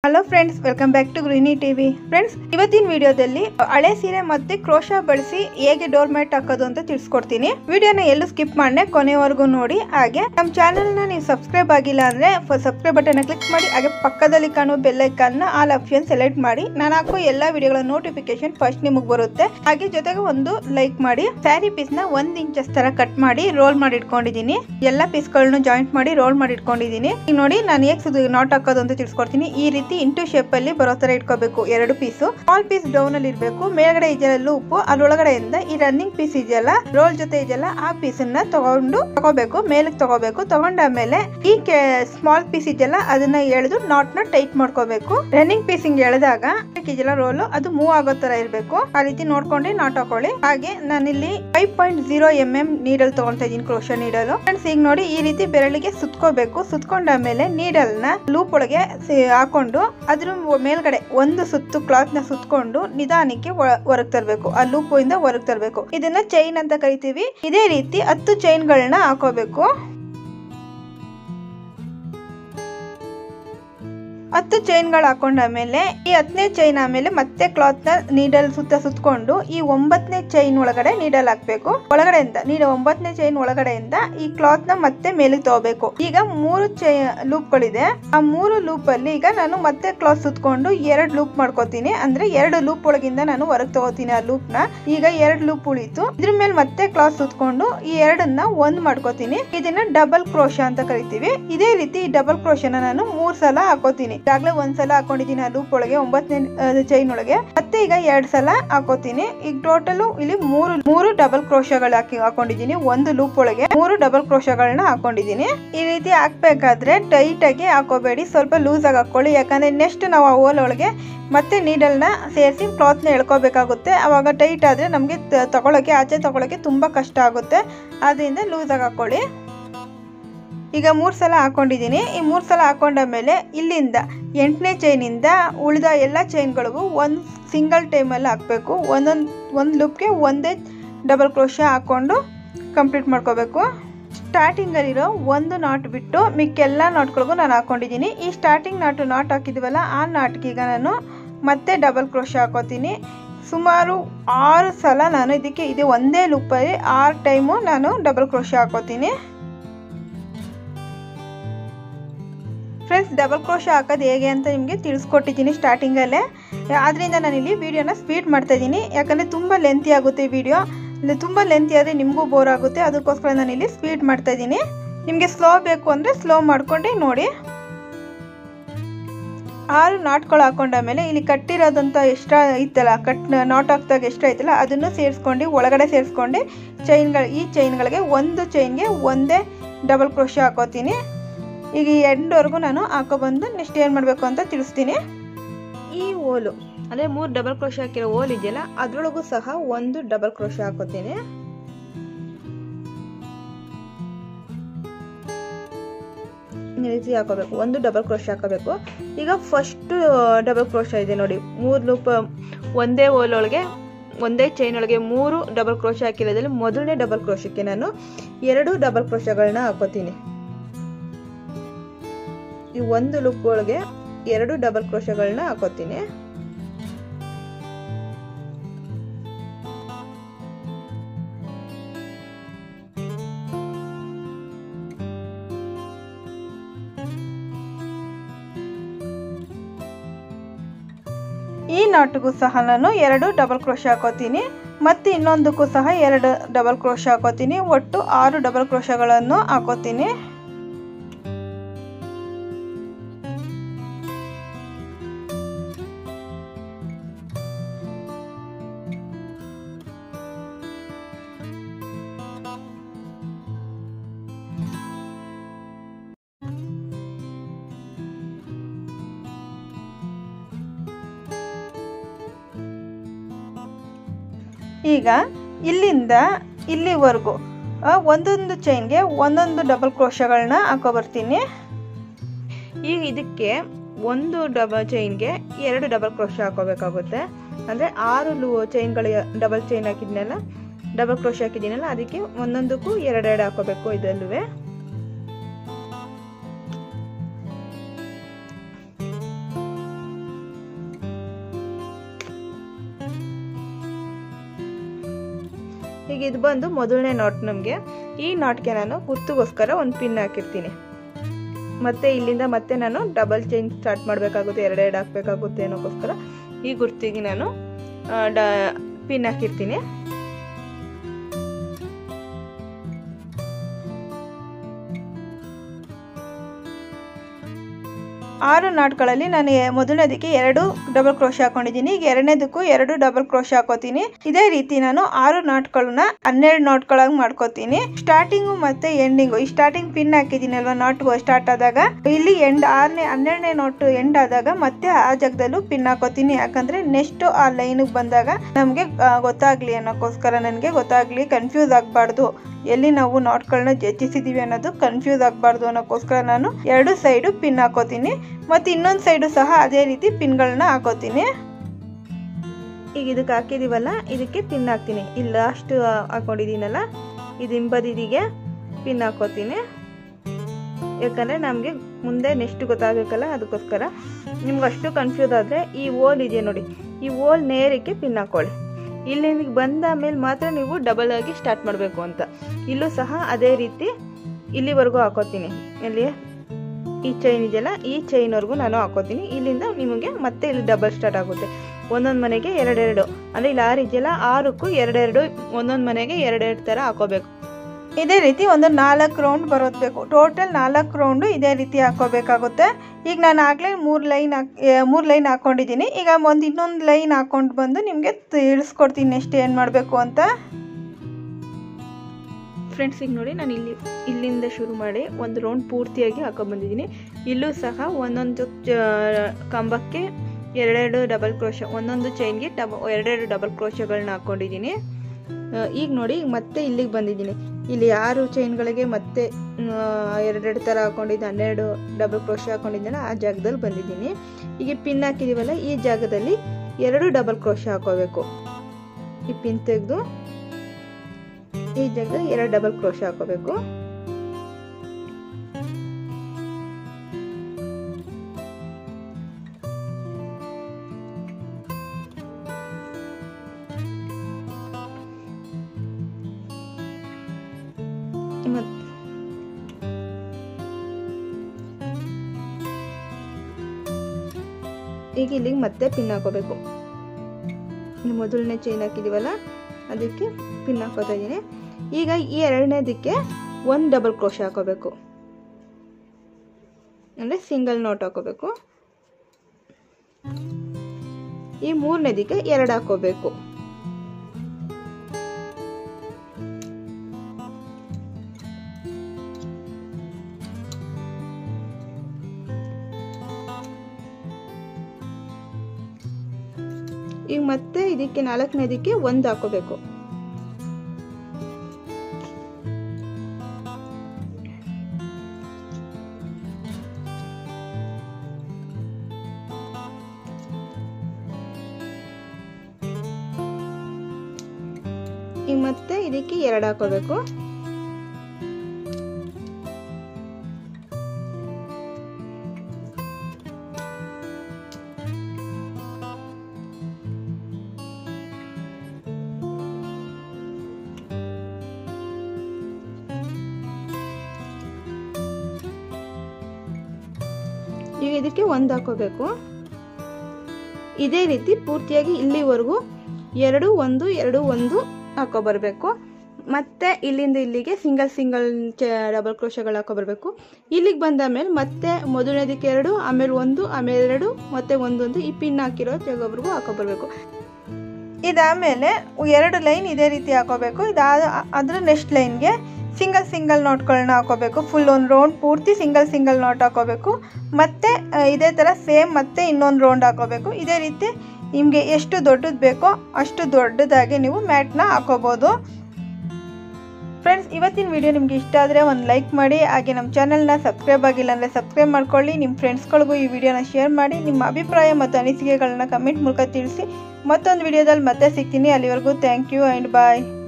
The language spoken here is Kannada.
hello friends welcome back to Gruhini TV friends ಇವತ್ತಿನ ವಿಡಿಯೋದಲ್ಲಿ ಹಳೆ ಸೀರೆ ಮತ್ತೆ ಕ್ರೋಶ ಬಳಸಿ ಹೇಗೆ ಡೋರ್ ಮ್ಯಾಟ್ ಹಾಕೋದು ಅಂತ ತಿಳಿಸ್ಕೊಡ್ತೀನಿ ವಿಡಿಯೋನ ಎಲ್ಲೂ ಸ್ಕಿಪ್ ಮಾಡನೆ ಕೊನೆವರೆಗೂ ನೋಡಿ ಹಾಗೆ ನಮ್ಮ ಚಾನೆಲ್ ನ ನೀವು ಸಬ್ಸ್ಕ್ರೈಬ್ ಆಗಿಲ್ಲ ಅಂದ್ರೆ ಸಬ್ಸ್ಕ್ರೈಬ್ ಬಟನ್ ಕ್ಲಿಕ್ ಮಾಡಿ ಹಾಗೆ ಪಕ್ಕದಲ್ಲಿ ಕಾಣುವ ಬೆಲ್ ಐಕಾನ್ ನ ಆಲ್ ಆಪ್ಷನ್ ಸೆಲೆಕ್ಟ್ ಮಾಡಿ ನಾನು ಹಾಕೋ ಎಲ್ಲಾ ವಿಡಿಯೋಗಳ ನೋಟಿಫಿಕೇಶನ್ ಫಸ್ಟ್ ನಿಮಗೆ ಬರುತ್ತೆ ಹಾಗೆ ಜೊತೆಗೆ ಒಂದು ಲೈಕ್ ಮಾಡಿ ಸ್ಯಾರಿ ಪೀಸ್ ನ ಒಂದ್ ಇಂಚಸ್ ತರ ಕಟ್ ಮಾಡಿ ರೋಲ್ ಮಾಡಿ ಇಟ್ಕೊಂಡಿದೀನಿ ಎಲ್ಲಾ ಪೀಸ್ ಗಳನ್ನ ಜಾಯಿಂಟ್ ಮಾಡಿ ರೋಲ್ ಮಾಡಿ ಇಟ್ಕೊಂಡಿದೀನಿ ಈಗ ನೋಡಿ ನಾನು ಹೇಗೆ ನಾಟ್ ಹಾಕೋದು ಅಂತ ತಿಳಿಸ್ಕೊಡ್ತೀನಿ ಈ ರೀತಿ ಇಂಟು ಶೇಪ್ ಅಲ್ಲಿ ಬರೋ ತರ ಇಟ್ಕೋಬೇಕು ಎರಡು ಪೀಸು ಸ್ಮಾಲ್ ಪೀಸ್ ಡೌನ್ ಅಲ್ಲಿ ಇರ್ಬೇಕು ಮೇಲ್ಗಡೆ ಇದೆಯಲ್ಲ ಲೂಪು ಅದ್ರೊಳಗಡೆಯಿಂದ ಈ ರನ್ನಿಂಗ್ ಪೀಸ್ ಇದೆಯಲ್ಲ ರೋಲ್ ಜೊತೆ ಇದೆಯಲ್ಲ ಆ ಪೀಸ್ ಅನ್ನ ತಗೊಂಡು ತಗೋಬೇಕು ಮೇಲಕ್ಕೆ ತಗೋಬೇಕು ತಗೊಂಡಾದ್ಮೇಲೆ ಈ ಸ್ಮಾಲ್ ಪೀಸ್ ಇದೆಯಲ್ಲ ಅದನ್ನ ಎಳೆದು ನಾಟ್ ನ ಟೈಟ್ ಮಾಡ್ಕೋಬೇಕು ರನ್ನಿಂಗ್ ಪೀಸ್ ಹಿಂಗ್ ಎಳೆದಾಗ ಇದೆಯಲ್ಲ ರೋಲ್ ಅದು ಮೂವ್ ಆಗೋ ತರ ಇರ್ಬೇಕು ಆ ರೀತಿ ನೋಡ್ಕೊಂಡು ನಾಟ್ ಹಾಕೊಳ್ಳಿ ಹಾಗೆ ನಾನಿಲ್ಲಿ five point zero M M needle ತಗೊಂತ ಇದೀನಿ ಕ್ರೋಶ ನೀಡಲು ಫ್ರೆಂಡ್ಸ್ ಈಗ ನೋಡಿ ಈ ರೀತಿ ಬೆರಳಿಗೆ ಸುತ್ಕೋಬೇಕು ಸುತ್ಕೊಂಡಾದ್ಮೇಲೆ ನೀಡಲ್ ನ ಲೂಪ್ ಒಳಗೆ ಸಿ- ಹಾಕೊಂಡು ಅದ್ರ ಮೇಲ್ಗಡೆ ಒಂದು ಸುತ್ತು ಕ್ಲಾತ್ ನ ಸುತ್ಕೊಂಡು ನಿಧಾನಕ್ಕೆ ಹೊರಗ್ ತರಬೇಕು ಆ ಲೂಪ್ ಇಂದ ಹೊರಗ್ ತರಬೇಕು ಇದನ್ನ ಚೈನ್ ಅಂತ ಕರಿತೀವಿ ಇದೇ ರೀತಿ ಹತ್ತು ಚೈನ್ ಗಳನ್ನ ಹಾಕೋಬೇಕು ಹತ್ತು ಚೈನ್ಗಳು ಹಾಕೊಂಡಾದ್ಮೇಲೆ ಈ ಹತ್ತನೇ ಚೈನ್ ಆಮೇಲೆ ಮತ್ತೆ ಕ್ಲಾತ್ ನ ನೀಡಲ್ ಸುತ್ತ ಸುತ್ಕೊಂಡು ಈ ಒಂಬತ್ತನೇ ಚೈನ್ ಒಳಗಡೆ ನೀಡಲ್ ಹಾಕ್ಬೇಕು ಒಳಗಡೆಯಿಂದ ನೀಡ ಒಂಬತ್ತನೇ ಚೈನ್ ಒಳಗಡೆಯಿಂದ ಈ ಕ್ಲಾತ್ ನ ಮತ್ತೆ ಮೇಲಕ್ಕೆ ತಗೋಬೇಕು ಈಗ ಮೂರು ಚೈ ಲೂಪ್ ಗಳಿದೆ ಆ ಮೂರು ಲೂಪ್ ಅಲ್ಲಿ ಈಗ ನಾನು ಮತ್ತೆ ಕ್ಲಾತ್ ಸುತ್ಕೊಂಡು ಎರಡು ಲೂಪ್ ಮಾಡ್ಕೋತೀನಿ ಅಂದ್ರೆ ಎರಡು ಲೂಪ್ ಒಳಗಿಂದ ನಾನು ಹೊರಗೆ ತಗೋತೀನಿ ಆ ಲೂಪ್ ನ ಈಗ ಎರಡು ಲೂಪ್ ಉಳಿತು ಇದ್ರ ಮೇಲೆ ಮತ್ತೆ ಕ್ಲಾತ್ ಸುತ್ಕೊಂಡು ಈ ಎರಡನ್ನ ಒಂದ್ ಮಾಡ್ಕೋತೀನಿ ಇದನ್ನ ಡಬಲ್ ಕ್ರೋಶ ಅಂತ ಕರಿತೀವಿ ಇದೇ ರೀತಿ ಡಬಲ್ ಕ್ರೋಶನ ನಾನು ಮೂರ್ ಸಲ ಹಾಕೋತೀನಿ ಈಗಾಗ್ಲೇ ಒಂದ್ ಸಲ ಹಾಕೊಂಡಿದ್ದೀನಿ ಆ ಲೂಪ್ ಒಳಗೆ ಒಂಬತ್ತನೇ ಚೈನ್ ಒಳಗೆ ಮತ್ತೆ ಈಗ ಎರಡ್ ಸಲ ಹಾಕೋತೀನಿ ಈಗ ಟೋಟಲ್ ಇಲ್ಲಿ ಮೂರು ಮೂರು ಡಬಲ್ ಕ್ರೋಶಗಳು ಹಾಕಿ ಹಾಕೊಂಡಿದ್ದೀನಿ ಒಂದು ಲೂಪ್ ಒಳಗೆ ಮೂರು ಡಬಲ್ ಕ್ರೋಶಗಳನ್ನ ಹಾಕೊಂಡಿದ್ದೀನಿ ಈ ರೀತಿ ಹಾಕ್ಬೇಕಾದ್ರೆ ಟೈಟ್ ಆಗಿ ಹಾಕೋಬೇಡಿ ಸ್ವಲ್ಪ ಲೂಸ್ ಆಗಿ ಹಾಕೊಳ್ಳಿ ಯಾಕಂದ್ರೆ ನೆಕ್ಸ್ಟ್ ನಾವು ಆ ಹೋಲ್ ಒಳಗೆ ಮತ್ತೆ ನೀಡಲ್ನ ಸೇರಿಸಿ ಕ್ಲಾತ್ನ ಎಳ್ಕೋಬೇಕಾಗುತ್ತೆ ಅವಾಗ ಟೈಟ್ ಆದರೆ ನಮಗೆ ತಗೊಳಕ್ಕೆ ಆಚೆ ತಗೊಳಕ್ಕೆ ತುಂಬ ಕಷ್ಟ ಆಗುತ್ತೆ ಆದ್ದರಿಂದ ಲೂಸಾಗಿ ಹಾಕೊಳ್ಳಿ ಈಗ ಮೂರು ಸಲ ಹಾಕೊಂಡಿದ್ದೀನಿ ಈ ಮೂರು ಸಲ ಹಾಕೊಂಡಾದ್ಮೇಲೆ ಇಲ್ಲಿಂದ ಎಂಟನೇ ಚೈನಿಂದ ಉಳಿದ ಎಲ್ಲ ಚೈನ್ಗಳಿಗೂ ಒಂದು ಸಿಂಗಲ್ ಟೈಮಲ್ಲಿ ಹಾಕಬೇಕು ಒಂದೊಂದು ಒಂದು ಲುಪ್ಗೆ ಒಂದೇ ಡಬಲ್ ಕ್ರೋಶ ಹಾಕ್ಕೊಂಡು ಕಂಪ್ಲೀಟ್ ಮಾಡ್ಕೋಬೇಕು ಸ್ಟಾರ್ಟಿಂಗಲ್ಲಿರೋ ಒಂದು ನಾಟ್ ಬಿಟ್ಟು ಮಿಕ್ಕೆಲ್ಲ ನಾಟ್ಗಳಿಗೂ ನಾನು ಹಾಕೊಂಡಿದ್ದೀನಿ ಈ ಸ್ಟಾರ್ಟಿಂಗ್ ನಾಟು ನಾಟ್ ಹಾಕಿದ್ವಲ್ಲ ಆ ನಾಟ್ಗೆ ಈಗ ನಾನು ಮತ್ತೆ ಡಬಲ್ ಕ್ರೋಶ ಹಾಕೋತೀನಿ ಸುಮಾರು ಆರು ಸಲ ನಾನು ಇದಕ್ಕೆ ಇದು ಒಂದೇ ಲೂಪಲ್ಲಿ ಆರು ಟೈಮು ನಾನು ಡಬಲ್ ಕ್ರೋಶ ಹಾಕೋತೀನಿ ಫ್ರೆಂಡ್ಸ್ ಡಬಲ್ ಕ್ರೋಶ ಹಾಕೋದು ಹೇಗೆ ಅಂತ ನಿಮಗೆ ತಿಳಿಸ್ಕೊಟ್ಟಿದ್ದೀನಿ ಸ್ಟಾರ್ಟಿಂಗಲ್ಲೇ ಆದ್ದರಿಂದ ನಾನಿಲ್ಲಿ ವಿಡಿಯೋನ ಸ್ಪೀಡ್ ಮಾಡ್ತಾ ಇದ್ದೀನಿ ಯಾಕಂದರೆ ತುಂಬ ಲೆಂತಿ ಆಗುತ್ತೆ ವಿಡಿಯೋ ತುಂಬ ಲೆಂತಿ ಆದರೆ ನಿಮಗೂ ಬೋರ್ ಆಗುತ್ತೆ ಅದಕ್ಕೋಸ್ಕರ ನಾನಿಲ್ಲಿ ಸ್ಪೀಡ್ ಮಾಡ್ತಾ ಇದ್ದೀನಿ ನಿಮಗೆ ಸ್ಲೋ ಬೇಕು ಅಂದರೆ ಸ್ಲೋ ಮಾಡ್ಕೊಂಡೆ ನೋಡಿ ಆರು ನಾಟ್ಗಳು ಹಾಕೊಂಡಾದ್ಮೇಲೆ ಇಲ್ಲಿ ಕಟ್ಟಿರೋದಂಥ ಎಷ್ಟ ಇತ್ತಲ್ಲ ಕಟ್ ನಾಟ್ ಹಾಕ್ದಾಗ ಎಷ್ಟು ಐತಲ್ಲ ಅದನ್ನು ಸೇರಿಸ್ಕೊಂಡು ಒಳಗಡೆ ಸೇರಿಸ್ಕೊಂಡು ಚೈನ್ಗಳು ಈ ಚೈನ್ಗಳಿಗೆ ಒಂದು ಚೈನ್ಗೆ ಒಂದೇ ಡಬಲ್ ಕ್ರೋಶ ಹಾಕೋತೀನಿ ಈಗ ಈ ಎಂಡ್ವರೆಗೂ ನಾನು ಹಾಕೊಬಂದು ನೆಕ್ಸ್ಟ್ ಏನು ಮಾಡಬೇಕು ಅಂತ ತಿಳಿಸ್ತೀನಿ ಈ ಓಲು ಅಂದರೆ ಮೂರು ಡಬಲ್ ಕ್ರೋಶ ಹಾಕಿರೋ ಓಲ್ ಇದೆಯಲ್ಲ ಅದರೊಳಗೂ ಸಹ ಒಂದು ಡಬಲ್ ಕ್ರೋಶ ಹಾಕೋತೀನಿ ಈ ರೀತಿ ಹಾಕೋಬೇಕು ಒಂದು ಡಬಲ್ ಕ್ರೋಶ ಹಾಕೋಬೇಕು ಈಗ ಫಸ್ಟ್ ಡಬಲ್ ಕ್ರೋಶ ಇದೆ ನೋಡಿ ಮೂರು ಲೂಪ್ ಒಂದೇ ಓಲ್ ಒಳಗೆ ಒಂದೇ ಚೈನ್ ಒಳಗೆ ಮೂರು ಡಬಲ್ ಕ್ರೋಶ ಹಾಕಿರೋದ್ರಲ್ಲಿ ಮೊದಲನೇ ಡಬಲ್ ಕ್ರೋಶಕ್ಕೆ ನಾನು ಎರಡು ಡಬಲ್ ಕ್ರೋಶಗಳನ್ನ ಹಾಕೋತೀನಿ ಈ ಒಂದು ಲುಕ್ ಒಳಗೆ ಎರಡು ಡಬಲ್ ಕ್ರೋಶಗಳನ್ನ ಹಾಕೋತೀನಿ ಈ ನಾಟಿಗೂ ಸಹ ನಾನು ಎರಡು ಡಬಲ್ ಕ್ರೋಶ ಹಾಕೋತೀನಿ ಮತ್ತು ಇನ್ನೊಂದಕ್ಕೂ ಸಹ ಎರಡು ಡಬಲ್ ಕ್ರೋಶ ಹಾಕೋತೀನಿ ಒಟ್ಟು ಆರು ಡಬಲ್ ಕ್ರೋಶಗಳನ್ನು ಹಾಕೋತೀನಿ ಈಗ ಇಲ್ಲಿಂದ ಇಲ್ಲಿವರೆಗೂ ಆ, ಒಂದೊಂದು ಚೈನ್ಗೆ ಒಂದೊಂದು ಡಬಲ್ ಕ್ರೋಶಗಳನ್ನ ಹಾಕೋ ಬರ್ತೀನಿ ಈಗ ಇದಕ್ಕೆ ಒಂದು ಡಬಲ್ ಚೈನ್ಗೆ ಎರಡು ಡಬಲ್ ಕ್ರೋಶ ಹಾಕೋಬೇಕಾಗುತ್ತೆ ಅಂದರೆ ಆರು ಲೂ ಚೈನ್ಗಳು ಡಬಲ್ ಚೈನ್ ಹಾಕಿದ್ನಲ್ಲ ಡಬಲ್ ಕ್ರೋಶ ಹಾಕಿದ್ದೀನಲ್ಲ ಅದಕ್ಕೆ ಒಂದೊಂದಕ್ಕೂ ಎರಡೆರಡು ಹಾಕೋಬೇಕು ಇದಲ್ಲೂ ಈಗ ಇದು ಬಂದು ಮೊದಲನೇ ನಾಟ್ ನಮಗೆ ಈ ನಾಟ್ಗೆ ನಾನು ಗುರ್ತುಗೋಸ್ಕರ ಒಂದು ಪಿನ್ ಹಾಕಿರ್ತೀನಿ ಮತ್ತೆ ಇಲ್ಲಿಂದ ಮತ್ತೆ ನಾನು ಡಬಲ್ ಚೈನ್ ಸ್ಟಾರ್ಟ್ ಮಾಡಬೇಕಾಗುತ್ತೆ ಎರಡೆರಡು ಹಾಕಬೇಕಾಗುತ್ತೆ ಅನ್ನೋಕ್ಕೋಸ್ಕರ ಈ ಗುರ್ತಿಗೆ ನಾನು ಡ ಪಿನ್ ಹಾಕಿರ್ತೀನಿ ಆರು ನಾಟ್ಗಳಲ್ಲಿ ನಾನು ಎ- ಮೊದಲನೇದಕ್ಕೆ ಎರಡು ಡಬಲ್ ಕ್ರೋಶ ಹಾಕೊಂಡಿದ್ದೀನಿ ಈಗ ಎರಡನೇದಕ್ಕೂ ಎರಡು ಡಬಲ್ ಕ್ರೋಶ ಹಾಕೋತೀನಿ ಇದೇ ರೀತಿ ನಾನು ಆರು ನಾಟ್ಗಳನ್ನ ಹನ್ನೆರಡು ನಾಟ್ಗಳಾಗಿ ಮಾಡ್ಕೋತೀನಿ ಸ್ಟಾರ್ಟಿಂಗು ಮತ್ತೆ ಎಂಡಿಂಗು ಈ ಸ್ಟಾರ್ಟಿಂಗ್ ಪಿನ್ ಹಾಕಿದ್ದೀನಲ್ವಾ ನಾಟ್ ಸ್ಟಾರ್ಟ್ ಆದಾಗ ಇಲ್ಲಿ ಎಂಡ್ ಆರನೇ ಹನ್ನೆರಡನೇ ನೋಟ್ ಎಂಡ್ ಆದಾಗ ಮತ್ತೆ ಆ ಜಾಗದಲ್ಲೂ ಪಿನ್ ಹಾಕೋತೀನಿ ಯಾಕಂದ್ರೆ ನೆಕ್ಸ್ಟ್ ಆ ಲೈನಿಗೆ ಬಂದಾಗ ನಮಗೆ ಗೊತ್ತಾಗ್ಲಿ ಅನ್ನೋಕ್ಕೋಸ್ಕರ ನನಗೆ ಗೊತ್ತಾಗ್ಲಿ ಕನ್ಫ್ಯೂಸ್ ಆಗಬಾರ್ದು ಎಲ್ಲಿ ನಾವು ನಾಟ್ಗಳನ್ನ ಜಜ್ಜಿಸಿದೀವಿ ಅನ್ನೋದು ಕನ್ಫ್ಯೂಸ್ ಆಗಬಾರ್ದು ಅನ್ನೋಕ್ಕೋಸ್ಕರ ನಾನು ಎರಡು ಸೈಡು ಪಿನ್ ಹಾಕೋತೀನಿ ಮತ್ತು ಇನ್ನೊಂದು ಸೈಡು ಸಹ ಅದೇ ರೀತಿ ಪಿನ್ಗಳನ್ನ ಹಾಕೋತೀನಿ ಈಗ ಇದಕ್ಕೆ ಹಾಕಿದೀವಲ್ಲ ಇದಕ್ಕೆ ಪಿನ್ ಹಾಕ್ತೀನಿ ಇಲ್ಲಿ ಲಾಸ್ಟ್ ಹಾಕೊಂಡಿದ್ದೀನಲ್ಲ ಇದು ಹಿಂಬದಿಗೆ ಪಿನ್ ಹಾಕೋತೀನಿ ಯಾಕಂದರೆ ನಮಗೆ ಮುಂದೆ ನೆಕ್ಸ್ಟ್ ಗೊತ್ತಾಗಬೇಕಲ್ಲ ಅದಕ್ಕೋಸ್ಕರ ನಿಮ್ಗೆ ಅಷ್ಟು ಕನ್ಫ್ಯೂಸ್ ಆದರೆ ಈ ಓಲ್ ಇದೆಯಾ ನೋಡಿ ಈ ಓಲ್ ನೇರಕ್ಕೆ ಪಿನ್ ಹಾಕೊಳ್ಳಿ ಇಲ್ಲಿ ಬಂದ ಮೇಲೆ ಮಾತ್ರ ನೀವು ಡಬಲ್ ಆಗಿ ಸ್ಟಾರ್ಟ್ ಮಾಡಬೇಕು ಅಂತ ಇಲ್ಲೂ ಸಹ ಅದೇ ರೀತಿ ಇಲ್ಲಿವರೆಗೂ ಹಾಕೋತೀನಿ ಇಲ್ಲಿ ಈ ಚೈನ್ ಇದೆಯಲ್ಲ ಈ ಚೈನ್ವರೆಗೂ ನಾನು ಹಾಕೋತೀನಿ ಇಲ್ಲಿಂದ ನಿಮಗೆ ಮತ್ತೆ ಇಲ್ಲಿ ಡಬಲ್ ಸ್ಟಾರ್ಟ್ ಆಗುತ್ತೆ ಒಂದೊಂದು ಮನೆಗೆ ಎರಡೆರಡು ಅಂದರೆ ಇಲ್ಲಿ ಆರು ಇದೆಯಲ್ಲ ಆರಕ್ಕೂ ಎರಡೆರಡು ಒಂದೊಂದು ಮನೆಗೆ ಎರಡೆರಡು ಥರ ಹಾಕೋಬೇಕು ಇದೇ ರೀತಿ ಒಂದು ನಾಲ್ಕು ರೌಂಡ್ ಬರೋದ್ಬೇಕು ಟೋಟಲ್ ನಾಲ್ಕು ರೌಂಡು ಇದೇ ರೀತಿ ಹಾಕೋಬೇಕಾಗುತ್ತೆ ಈಗ ನಾನು ಆಗಲೇ ಮೂರು ಲೈನ್ ಹಾಕ್ ಮೂರು ಲೈನ್ ಹಾಕ್ಕೊಂಡಿದ್ದೀನಿ ಈಗ ಒಂದು ಇನ್ನೊಂದು ಲೈನ್ ಹಾಕ್ಕೊಂಡು ಬಂದು ನಿಮಗೆ ತಿಳಿಸ್ಕೊಡ್ತೀನಿ ನೆಕ್ಸ್ಟ್ ಏನು ಮಾಡಬೇಕು ಅಂತ ಫ್ರೆಂಡ್ಸ್ ಈಗ ನೋಡಿ ನಾನು ಇಲ್ಲಿ ಇಲ್ಲಿಂದ ಶುರು ಮಾಡಿ ಒಂದು ರೌಂಡ್ ಪೂರ್ತಿಯಾಗಿ ಹಾಕೊಂಡ್ಬಂದಿದ್ದೀನಿ ಇಲ್ಲೂ ಸಹ ಒಂದೊಂದು ಚ- ಕಂಬಕ್ಕೆ ಎರಡೆರಡು ಡಬಲ್ ಕ್ರೋಶ ಒಂದೊಂದು ಚೈನ್ಗೆ ಡಬ ಎರಡೆರಡು ಡಬಲ್ ಕ್ರೋಶಗಳನ್ನ ಹಾಕ್ಕೊಂಡಿದ್ದೀನಿ ಆ, ಈಗ ನೋಡಿ ಈಗ ಮತ್ತೆ ಇಲ್ಲಿಗೆ ಬಂದಿದ್ದೀನಿ ಇಲ್ಲಿ ಆರು ಚೈನ್ಗಳಿಗೆ ಮತ್ತೆ ಆ, ಎರಡೆರಡು ಥರ ಹಾಕೊಂಡಿದ್ದೆ ಹನ್ನೆರಡು ಡಬಲ್ ಕ್ರೋಶ ಹಾಕೊಂಡಿದ್ದೆನಲ್ಲ ಆ ಜಾಗದಲ್ಲಿ ಬಂದಿದ್ದೀನಿ ಈಗ ಪಿನ್ ಹಾಕಿದ್ದೀವಲ್ಲ ಈ ಜಾಗದಲ್ಲಿ ಎರಡು ಡಬಲ್ ಕ್ರೋಶ ಹಾಕೋಬೇಕು ಈ ಪಿನ್ ತೆಗೆದು ಈ ಜಾಗದಲ್ಲಿ ಎರಡು ಡಬಲ್ ಕ್ರೋಶ ಹಾಕೋಬೇಕು ಮತ್ ಈಗ ಇಲ್ಲಿಗೆ ಮತ್ತೆ ಪಿನ್ ಹಾಕೋಬೇಕು ಈ ಮೊದಲನೇ ಚೈನ್ ಹಾಕಿದೀವಲ್ಲ ಅದಕ್ಕೆ ಪಿನ್ ಹಾಕೋತಾ ಇದ್ದೀನಿ ಈಗ ಈ ಎರಡನೇದಕ್ಕೆ ಒಂದು ಡಬಲ್ ಕ್ರೋಶ ಹಾಕೋಬೇಕು ಅಂದರೆ ಸಿಂಗಲ್ ನೋಟ್ ಹಾಕೋಬೇಕು ಈ ಮೂರನೇದಕ್ಕೆ ಎರಡು ಹಾಕೋಬೇಕು ಈಗ ಮತ್ತೆ ಇದಕ್ಕೆ ನಾಲ್ಕನೇದಕ್ಕೆ ಒಂದು ಹಾಕೋಬೇಕು ಈಗ ಮತ್ತೆ ಇದಕ್ಕೆ ಎರಡು ಹಾಕೋಬೇಕು ಈಗ ಇದಕ್ಕೆ ಒಂದು ಹಾಕೋಬೇಕು ಇದೇ ರೀತಿ ಪೂರ್ತಿಯಾಗಿ ಇಲ್ಲಿವರೆಗೂ ಎರಡು ಒಂದು ಎರಡು ಒಂದು ಹಾಕೋ ಬರಬೇಕು ಮತ್ತೆ ಇಲ್ಲಿಂದ ಇಲ್ಲಿಗೆ ಸಿಂಗಲ್ ಸಿಂಗಲ್ ಡಬಲ್ ಕ್ರೋಶಗಳು ಹಾಕೋ ಬರಬೇಕು ಇಲ್ಲಿಗೆ ಬಂದ ಮೇಲೆ ಮತ್ತೆ ಮೊದಲನೇದಕ್ಕೆ ಎರಡು ಆಮೇಲೆ ಒಂದು ಆಮೇಲೆ ಎರಡು ಮತ್ತೆ ಒಂದೊಂದು ಈ ಪಿನ್ ಹಾಕಿರೋ ಜಾಗವರೆಗೂ ಹಾಕೋ ಬರಬೇಕು ಇದಾದಮೇಲೆ ಎರಡು ಲೈನ್ ಇದೇ ರೀತಿ ಹಾಕೋಬೇಕು ಇದಾದ ಅದ್ರ ನೆಕ್ಸ್ಟ್ ಲೈನ್ಗೆ ಸಿಂಗಲ್ ಸಿಂಗಲ್ ನೋಟ್ಗಳನ್ನ ಹಾಕೋಬೇಕು ಫುಲ್ ಒಂದು ರೌಂಡ್ ಪೂರ್ತಿ ಸಿಂಗಲ್ ಸಿಂಗಲ್ ನೋಟ್ ಹಾಕೋಬೇಕು ಮತ್ತು ಇದೇ ಥರ ಸೇಮ್ ಮತ್ತೆ ಇನ್ನೊಂದು ರೌಂಡ್ ಹಾಕೋಬೇಕು ಇದೇ ರೀತಿ ನಿಮಗೆ ಎಷ್ಟು ದೊಡ್ಡದು ಬೇಕೋ ಅಷ್ಟು ದೊಡ್ಡದಾಗಿ ನೀವು ಮ್ಯಾಟ್ನ ಹಾಕೋಬೋದು ಫ್ರೆಂಡ್ಸ್ ಇವತ್ತಿನ ವಿಡಿಯೋ ನಿಮಗೆ ಇಷ್ಟ ಆದರೆ ಒಂದು ಲೈಕ್ ಮಾಡಿ ಹಾಗೆ ನಮ್ಮ ಚಾನಲ್ನ ಸಬ್ಸ್ಕ್ರೈಬ್ ಆಗಿಲ್ಲ ಅಂದರೆ ಸಬ್ಸ್ಕ್ರೈಬ್ ಮಾಡ್ಕೊಳ್ಳಿ ನಿಮ್ಮ ಫ್ರೆಂಡ್ಸ್ಗಳಿಗೂ ಈ ವಿಡಿಯೋನ ಶೇರ್ ಮಾಡಿ ನಿಮ್ಮ ಅಭಿಪ್ರಾಯ ಮತ್ತು ಅನಿಸಿಕೆಗಳನ್ನ ಕಮೆಂಟ್ ಮೂಲಕ ತಿಳಿಸಿ ಮತ್ತೊಂದು ವಿಡಿಯೋದಲ್ಲಿ ಮತ್ತೆ ಸಿಗ್ತೀನಿ ಅಲ್ಲಿವರೆಗೂ ಥ್ಯಾಂಕ್ ಯು ಆ್ಯಂಡ್ ಬಾಯ್